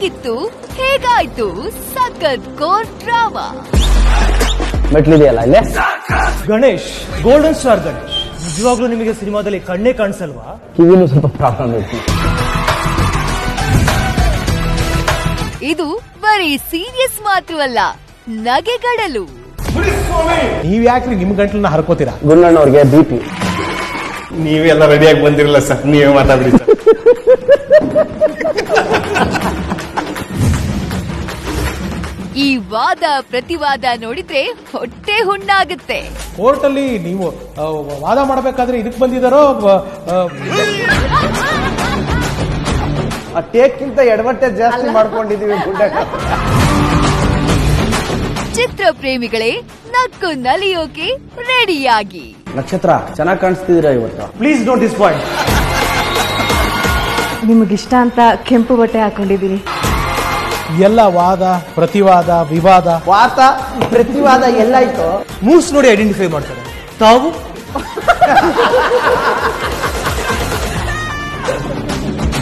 ಹೇಗಿತ್ತು ಹೇಗಾಯ್ತು ಸಖತ್ ಕೋರ್ ಡ್ರಾಮಾ ಮೆಟ್ಲಿದೆಯಲ್ಲ ಇಲ್ಲೇ ಗಣೇಶ್ ಗೋಲ್ಡನ್ ಸ್ಟಾರ್ ಗಣೇಶ್ ನಿಜವಾಗ್ಲೂ ನಿಮಗೆ ಸಿನಿಮಾದಲ್ಲಿ ಕಣ್ಣೇ ಕಾಣಿಸಲ್ವಾ ಕಿವಿನೂ ಸ್ವಲ್ಪ ಪ್ರಾಬ್ಲಮ್ ಐತಿ ಇದು ಬರೀ ಸೀರಿಯಸ್ ಮಾತ್ರವಲ್ಲ ನಗೆಗಡಲು ನೀವ್ ಯಾಕ್ರಿ ನಿಮ್ ಗಂಟ್ಲನ್ನ ಹರ್ಕೋತೀರಾ ಗುಂಡಣ್ಣವ್ರಿಗೆ ಬಿ ಪಿ ನೀವೆಲ್ಲ ರೆಡಿಯಾಗಿ ಬಂದಿರಲ್ಲ ಸರ್ ನೀವೇ ಮಾತಾಡ್ರಿ ಸರ್ ಈ ವಾದ ಪ್ರತಿವಾದ ನೋಡಿದ್ರೆ ಹೊಟ್ಟೆ ಹುಣ್ಣಾಗುತ್ತೆ ಕೋರ್ಟ್ ಅಲ್ಲಿ ನೀವು ಆ, ವಾದ ಮಾಡಬೇಕಾದ್ರೆ ಇದಕ್ ಬಂದಿದಾರೋ ಆ ಟೇಕ್ಕಿಂತ ಎಡವಟ್ಟೆ ಜಾಸ್ತಿ ಮಾಡ್ಕೊಂಡಿದೀವಿ ಗುಂಡಣ್ಣ ಚಿತ್ರ ಪ್ರೇಮಿಗಳೇ ನಕ್ಕು ನಲಿಯೋಕೆ ರೆಡಿಯಾಗಿ ನಕ್ಷತ್ರ ಚೆನ್ನಾಗಿ ಕಾಣಿಸ್ತಿದ್ದೀರಾ ಇವತ್ತು ಪ್ಲೀಸ್ ಡೋಂಟ್ ಡಿಸ್ಪಾಯಿಂಟ್ ನಿಮಗಿಷ್ಟ ಅಂತ ಕೆಂಪು ಬಟ್ಟೆ ಹಾಕೊಂಡಿದ್ದೀನಿ ಎಲ್ಲ ವಾದ ಪ್ರತಿವಾದ ವಿವಾದ ವಾತ ಪ್ರತಿವಾದ ಎಲ್ಲಾಯ್ತು ಮೂವ್ಸ್ ನೋಡಿ ಐಡೆಂಟಿಫೈ ಮಾಡ್ತಾರೆ ತಾವು